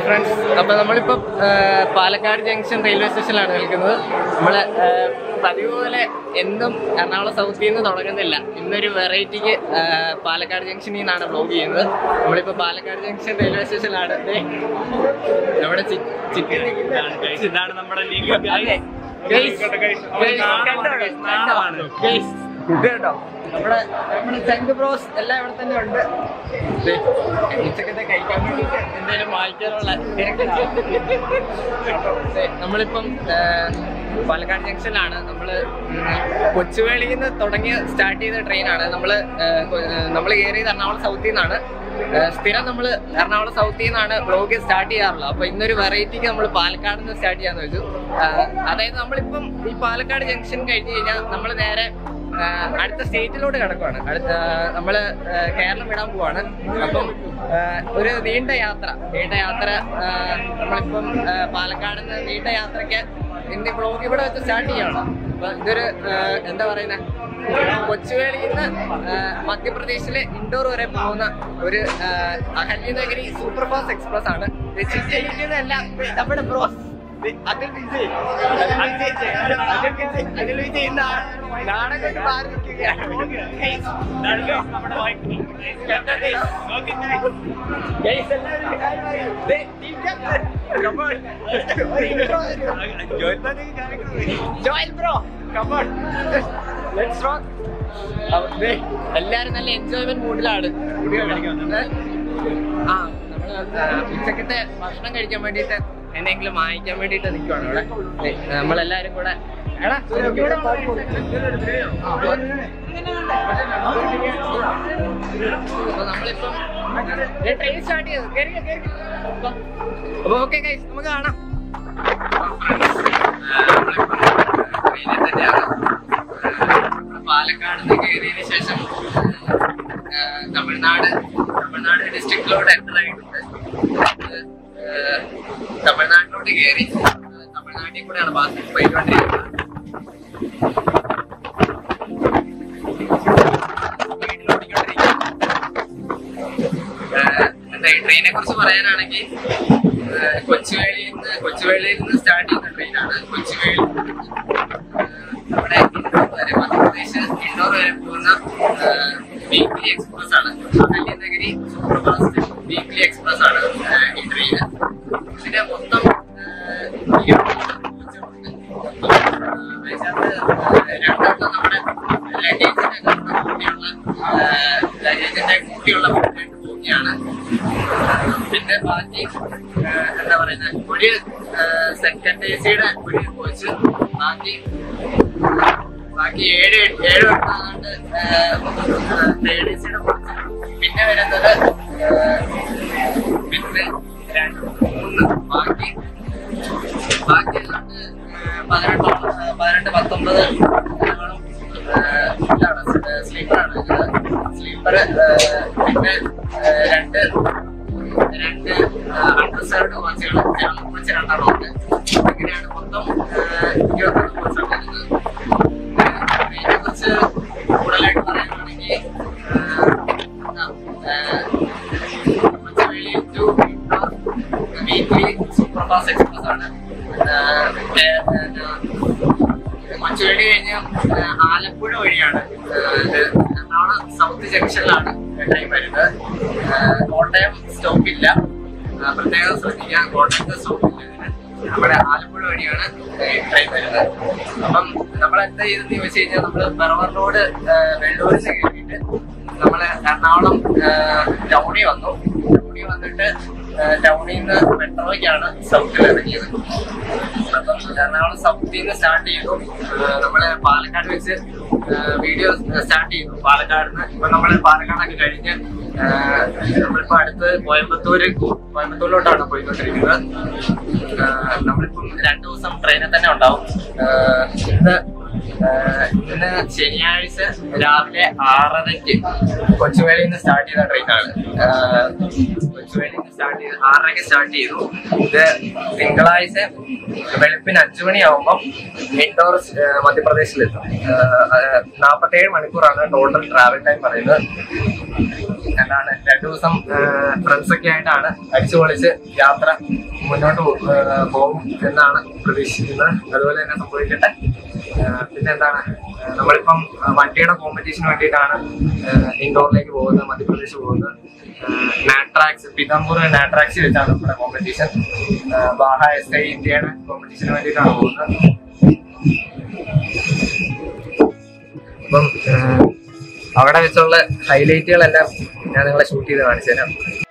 Friends അപ്പോൾ നമ്മളിപ്പോൾ Palakkad junction railway സ്റ്റേഷനിലാണ് നിൽക്കുന്നത് നമ്മൾ പതിവ് പോലെ എന്നും എറണാകുളം സൗത്തിൽ നിന്ന് തുടങ്ങുന്നില്ല ഇന്നൊരു വെറൈറ്റിക്ക് പാലക്കാട് ജംഗ്ഷനിൽ നിന്നാണ് വ്ലോഗ് ചെയ്യുന്നത് നമ്മളിപ്പോൾ പാലക്കാട് ജംഗ്ഷൻ റെയിൽവേ സ്റ്റേഷനിലാണ് ദേ, നമ്മുടെ ചി- ചിക്കൻ ഇതാണ് നമ്മുടെ ലീഗ് അതെ. Guys, guys, കണ്ടോ, guys, കണ്ടോ? Guys, ഇത് കണ്ടോ? നമ്മുടെ നമ്മുടെ ചങ്ക് ബ്രോസ് എല്ലാം ഇവിടെ തന്നെ ഉണ്ട് ദേ, ഉച്ചക്കത്തെ കഴിക്കാൻ വേണ്ടിയിട്ട് എന്തെങ്കിലും വാങ്ങിക്കാനുള്ള ദേ, നമ്മളിപ്പം ആ, പാലക്കാട് ജംഗ്ഷനിലാണ് നമ്മൾ കൊച്ചുവേളിയിൽ നിന്ന് തുടങ്ങി സ്റ്റാർട്ട് ചെയ്ത ട്രെയിനാണ് നമ്മൾ നമ്മൾ കയറിയത് എറണാകുളം സൗത്തിൽ നിന്നാണ് ആ, സ്ഥിരം നമ്മൾ എറണാകുളം സൗത്തിൽ നിന്നാണ് ബ്ലോഗ് സ്റ്റാർട്ട് ചെയ്യാറുള്ളത് അപ്പൊ ഇന്നൊരു വെറൈറ്റിക്ക് നമ്മൾ പാലക്കാട് നിന്ന് സ്റ്റാർട്ട് ചെയ്യാന്ന് വെച്ചു ആ, അതായത് നമ്മളിപ്പം ഈ പാലക്കാട് ജംഗ്ഷൻ കഴിഞ്ഞ് കഴിഞ്ഞാൽ നമ്മൾ നേരെ ആ, അടുത്ത സ്റ്റേറ്റിലോട്ട് കിടക്കുവാണ് അടുത്ത നമ്മൾ കേരളം വിടാൻ പോവാണ് അപ്പം ആ, ഒരു നീണ്ട യാത്ര നീണ്ട യാത്ര ആ, നമ്മളിപ്പം ആ, പാലക്കാട് നിന്ന് നീണ്ട യാത്രയ്ക്ക് ഇന്ന് ബ്ലോഗ് ഇവിടെ വെച്ച് സ്റ്റാർട്ട് ചെയ്യാണ് അപ്പൊ ഇതൊരു ആ, എന്താ പറയുന്നത് കൊച്ചുവേളിയിൽ നിന്ന് ആ, മധ്യപ്രദേശിലെ ഇൻഡോർ വരെ പോകുന്ന ഒരു ആ, അഹല്യനഗരി സൂപ്പർ ഫാസ്റ്റ് എക്സ്പ്രസ് ആണ് ഇത് ചിറ്റയിലിരിക്കുന്നതല്ല നമ്മുടെ ബ്രോസ് അതിൽ വിജയ് അതിൽ വിജയ് അതിൽ വിജയ് അതിൽ വിജയ് ഇന്ന് നാടകം കൊണ്ട് മാറി നിൽക്കുകയാണ് നമ്മുടെ കണ്ടോ guys? Guys, എല്ലാവരും ഒരു കാര്യം പറയൂ. ദേ, team captain. Come on. ഒരു intro തരൂ. Joel bro come on let's rock എല്ലാരും നല്ല എൻജോയ്മെന്റ് മൂഡിലാണ് ആ നമ്മള് ആ, ഉച്ചക്കത്തെ ഭക്ഷണം കഴിക്കാൻ വേണ്ടിയിട്ട് എന്തെങ്കിലും വാങ്ങിക്കാൻ വേണ്ടിയിട്ട് നിൽക്കുവാണ് ഇവിടെ ദേ, നമ്മളെല്ലാരും കൂടെ എടാ എനിക്കിവിടെ അപ്പൊ നമ്മളിപ്പം ട്രെയിൻ സ്റ്റാർട്ട് ചെയ്തു കേറിക്കോ, കേറിക്കോ. അപ്പൊ ഓക്കെ ഗൈസ് നമുക്ക് കാണാം ട്രെയിനിൽ തന്നെയാണ് പാലക്കാട് നിന്ന് കയറിയതിന് ശേഷം ആ, തമിഴ്നാട് തമിഴ്നാട് ഡിസ്ട്രിക്റ്റിലോട്ട് എൻ്റർ ആയിട്ടുണ്ട് അത്, ആ, തമിഴ്നാട്ടിലോട്ട് കയറി ആ, തമിഴ്നാട്ടിൽ കൂടെയാണ് ബാക്കി പോയിക്കൊണ്ടിരിക്കുന്നത് ആഹ് എന്താ ഈ ട്രെയിനെ കുറിച്ച് പറയാനാണെങ്കിൽ ആഹ് കൊച്ചുവേളിയിൽ നിന്ന് കൊച്ചുവേളിയിൽ നിന്ന് സ്റ്റാർട്ട് ചെയ്യുന്ന ട്രെയിനാണ് കൊച്ചുവേളി ആഹ് നമ്മുടെ ഇൻഡോർ വരെ മധ്യപ്രദേശ് ഇൻഡോർ വരെ പോകുന്ന വീക്ക്ലി എക്സ്പ്രസ് ആണ് Ahilyanagari super fast weekly express ആണ് ആഹ് ഈ ട്രെയിൻ ഇതിന്റെ മൊത്തം ആഹ് ഇരുപത്തൊന്ന് കോച്ചുകളുണ്ട് രണ്ടെണ്ണം നമ്മുടെ ലഗേജിന്റെ കൂട്ടിയുള്ള ലഗേജിന്റെ കൂട്ടിയുള്ള രണ്ട് ബോഗിയാണ് പിന്നെ ബാക്കി ആ, എന്താ പറയുന്നത് ഒരു സെക്കൻഡ് എ സിയുടെ ഒരു കോച്ച് ബാക്കി ബാക്കി ഏഴ് ഏഴ് എണ്ണാണ്ട് തേർഡ് എ സിയുടെ കോച്ച് പിന്നെ വരുന്നത് ആ, പിന്നെ രണ്ട് മൂന്ന് ബാക്കി ബാക്കി ഏതാണ്ട് പതിനെട്ടോളം ആ, പതിനെട്ട് പത്തൊമ്പത് ഓളം, ആ, ഇതാണ് സ്ലീപ്പറാണ് സ്ലീപ്പർ പിന്നെ ആ, രണ്ട് രണ്ട് അൺറിസർവ്ഡ് കോച്ചുകൾ ജനറൽ കോച്ച് രണ്ടെണ്ണം ഉണ്ട് അങ്ങനെയാണ് മൊത്തം ആ, ഇരുപത്തൊന്ന് കോച്ചുകൾ വരുന്നത് ഇതിനെ കുറിച്ച് കൂടുതലായിട്ട് പറയുകയാണെങ്കിൽ Kochuveli to weekly super fast express ആണ് ആഹ് മറ്റേ, ആഹ് കൊച്ചുവേളി കഴിഞ്ഞ് ആഹ് ആലപ്പുഴ വഴിയാണ് ആഹ് ഇത് എറണാകുളം സൗത്ത് ജംഗ്ഷനിലാണ് ട്രെയിൻ വരുന്നത് ആഹ് കോട്ടയം സ്റ്റോപ്പ് ഇല്ല ആഹ് പ്രത്യേകം ശ്രദ്ധിക്കുക കോട്ടയത്തെ സ്റ്റോപ്പ് ഇല്ല ഇതിന് നമ്മുടെ ആലപ്പുഴ വഴിയാണ് ഈ ട്രെയിൻ വരുന്നത് അപ്പം നമ്മൾ എന്താ ചെയ്തെന്ന് ചോദിച്ചു കഴിഞ്ഞാൽ നമ്മൾ ബർവർ റോഡ് വെള്ളൂരിൽ നിന്ന് കയറിയിട്ട് നമ്മള് എറണാകുളം ടൗണിൽ വന്നു ടൗണിൽ വന്നിട്ട് ടൗണിൽ നിന്ന് മെട്രോയ്ക്കാണ് സൗത്തിൽ ഇറങ്ങിയത് അപ്പം എറണാകുളം സൗത്തിൽ നിന്ന് സ്റ്റാർട്ട് ചെയ്തു ആ, നമ്മള് പാലക്കാട് വെച്ച് വീഡിയോ സ്റ്റാർട്ട് ചെയ്തു പാലക്കാട് നിന്ന് ഇപ്പൊ നമ്മള് പാലക്കാടൊക്കെ കഴിഞ്ഞ് ആ, നമ്മളിപ്പോ അടുത്ത് കോയമ്പത്തൂര് കോയമ്പത്തൂരിലോട്ടാണ് പോയിക്കൊണ്ടിരിക്കുന്നത് ആ, നമ്മളിപ്പം രണ്ടു ദിവസം ട്രെയിനിൽ തന്നെ ഉണ്ടാവും ആ, ഇന്ന് ആഹ് ഇന്ന് ശനിയാഴ്ച രാവിലെ ആറരയ്ക്ക് കൊച്ചുവേളിയിൽ നിന്ന് സ്റ്റാർട്ട് ചെയ്ത ട്രെയിനാണ് ആഹ് കൊച്ചുവേളിയിൽ നിന്ന് സ്റ്റാർട്ട് ചെയ്ത് ആറരയ്ക്ക് സ്റ്റാർട്ട് ചെയ്തു ഇത് തിങ്കളാഴ്ച വെളുപ്പിന് അഞ്ചു മണിയാവുമ്പം ഇൻഡോർ മധ്യപ്രദേശിലെത്തും നാൽപ്പത്തേഴ് മണിക്കൂറാണ് ടോട്ടൽ ട്രാവൽ ടൈം പറയുന്നത് എന്താണ് രണ്ടു ദിവസം ഫ്രണ്ട്സ് ഒക്കെ ആയിട്ടാണ് അടിച്ചു പൊളിച്ച് യാത്ര മുന്നോട്ട് പോ- ആ, പോകും എന്നാണ് പ്രതീക്ഷിക്കുന്നത് അതുപോലെ തന്നെ സംഭവിക്കട്ടെ ആ, പിന്നെന്താണ് ആ, നമ്മളിപ്പം ആ, വണ്ടിയുടെ കോമ്പറ്റീഷന് വേണ്ടിയിട്ടാണ് ഇൻഡോറിലേക്ക് പോകുന്നത് മധ്യപ്രദേശ് പോകുന്നത് നാട്രാക്സ് പിതാംപൂർ നാട്രാക്സി വെച്ചാണ് നമ്മുടെ കോമ്പറ്റീഷൻ ബാഹ എസ് ഐ ഇന്ത്യയുടെ കോമ്പറ്റീഷന് വേണ്ടിയിട്ടാണ് പോകുന്നത് അപ്പം ആ, അവിടെ വെച്ചുള്ള ഹൈലൈറ്റുകളെല്ലാം ഞാൻ നിങ്ങളെ ഷൂട്ട് ചെയ്ത് കാണിച്ചു തരാം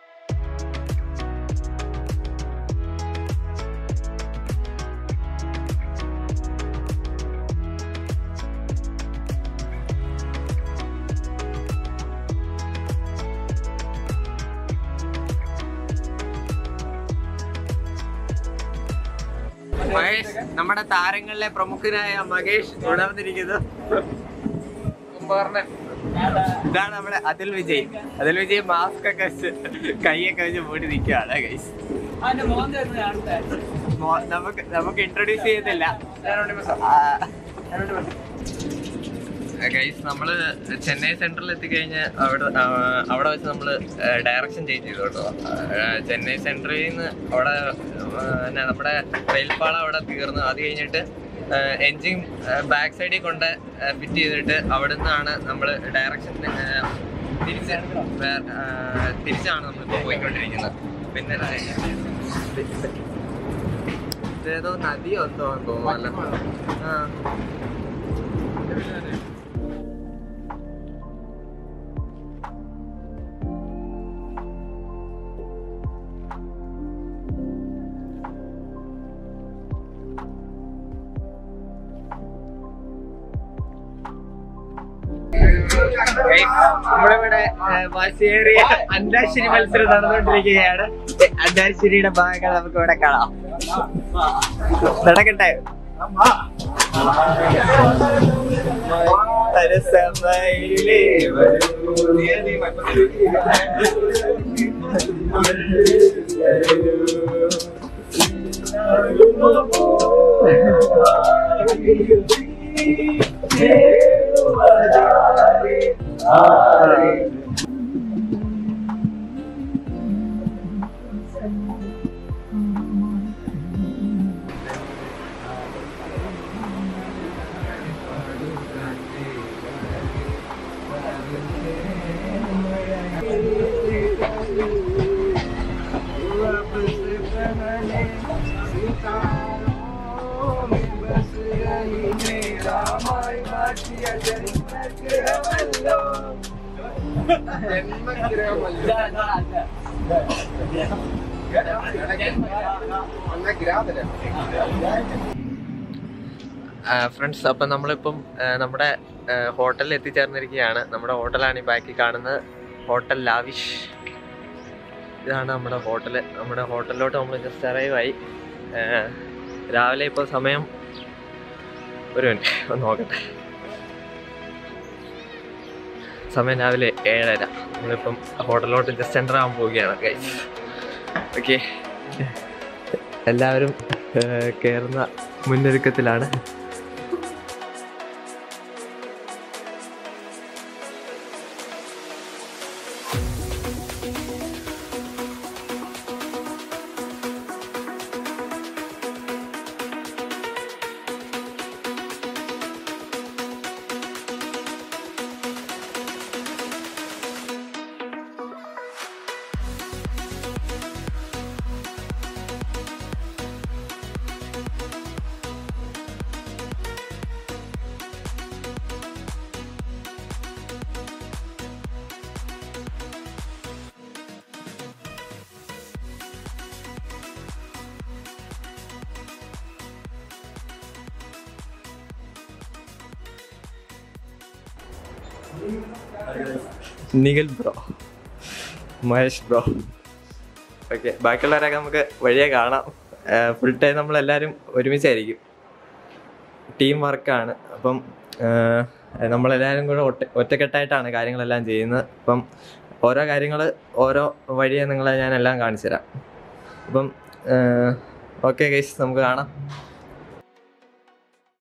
മഹേഷ് നമ്മുടെ താരങ്ങളിലെ പ്രമുഖനായ മഹേഷ് ഉണർന്നിരിക്കുന്നു ഇതാണ് നമ്മുടെ അതുൽ വിജയ് അതുൽ വിജയ് മാസ്ക് ഒക്കെ വെച്ച് കൈയൊക്കെ വെച്ച് മൂടി നിൽക്കുകയാണ് ഗൈസ് നമുക്ക് നമുക്ക് ഇൻട്രൊഡ്യൂസ് ചെയ്യുന്നില്ല ഗൈസ് നമ്മള് ചെന്നൈ സെൻട്രലിൽ എത്തിക്കഴിഞ്ഞ് അവിടെ ആ, അവിടെ വെച്ച് നമ്മള് ഡയറക്ഷൻ ചേഞ്ച് ചെയ്തു കേട്ടോ ആ, ചെന്നൈ സെൻട്രലിൽ നിന്ന് അവിടെ ആ, എന്നാ നമ്മുടെ റെയിൽപാളം അവിടെ തീർന്നു അത് കഴിഞ്ഞിട്ട് എൻജിൻ ബാക്ക് സൈഡിൽ കൊണ്ട് ഫിറ്റ് ചെയ്തിട്ട് അവിടെ നിന്നാണ് നമ്മൾ ഡയറക്ഷൻ തിരിച്ച് വേ- ആ, തിരിച്ചാണ് നമ്മളിപ്പോൾ പോയിക്കൊണ്ടിരിക്കുന്നത് പിന്നെ ഇതേതോ നദിയോ എന്തോ തോന്നുന്നു ആ നമ്മളിവിടെ വാശിയേറിയ അന്താശ്ശേരി മത്സരം നടന്നുകൊണ്ടിരിക്കുകയാണ് അന്താശ്ശേരിയുടെ ഭാഗങ്ങൾ നമുക്ക് ഇവിടെ കാണാം നടക്കട്ടെ തരസമയിലേ ഫ്രണ്ട്സ് അപ്പം നമ്മളിപ്പം ആ, നമ്മുടെ ആ, ഹോട്ടലിൽ എത്തിച്ചേർന്നിരിക്കുകയാണ് നമ്മുടെ ഹോട്ടലാണ് ഈ ബാക്കിൽ കാണുന്നത് ഹോട്ടൽ ലാവിഷ് ഇതാണ് നമ്മുടെ ഹോട്ടൽ നമ്മുടെ ഹോട്ടലിലോട്ട് നമ്മൾ ജസ്റ്റ് അറൈവ് ആയി ആ, രാവിലെ ഇപ്പോൾ സമയം ഒരു മിനിറ്റ് ഒന്ന് നോക്കട്ടെ സമയം രാവിലെ ഏഴര നമ്മളിപ്പം ഹോട്ടലിലോട്ട് ജസ്റ്റ് എൻ്റർ ആകാൻ പോവുകയാണ് ഗൈസ് ഓക്കെ എല്ലാവരും ആ, കയറുന്ന മുന്നൊരുക്കത്തിലാണ് Nikhil bro Mahesh bro okay ബാക്കിയുള്ളവരൊക്കെ നമുക്ക് വഴിയെ കാണാം ഫുൾ ടൈം നമ്മളെല്ലാവരും ഒരുമിച്ചായിരിക്കും ടീം വർക്കാണ് അപ്പം ആഹ്, നമ്മളെല്ലാവരും കൂടെ ഒറ്റ ഒറ്റക്കെട്ടായിട്ടാണ് കാര്യങ്ങളെല്ലാം ചെയ്യുന്നത് അപ്പം ഓരോ കാര്യങ്ങൾ ഓരോ വഴിയെ നിങ്ങളെ ഞാൻ എല്ലാം കാണിച്ചു തരാം അപ്പം ഓക്കെ ഗൈസ് നമുക്ക് കാണാം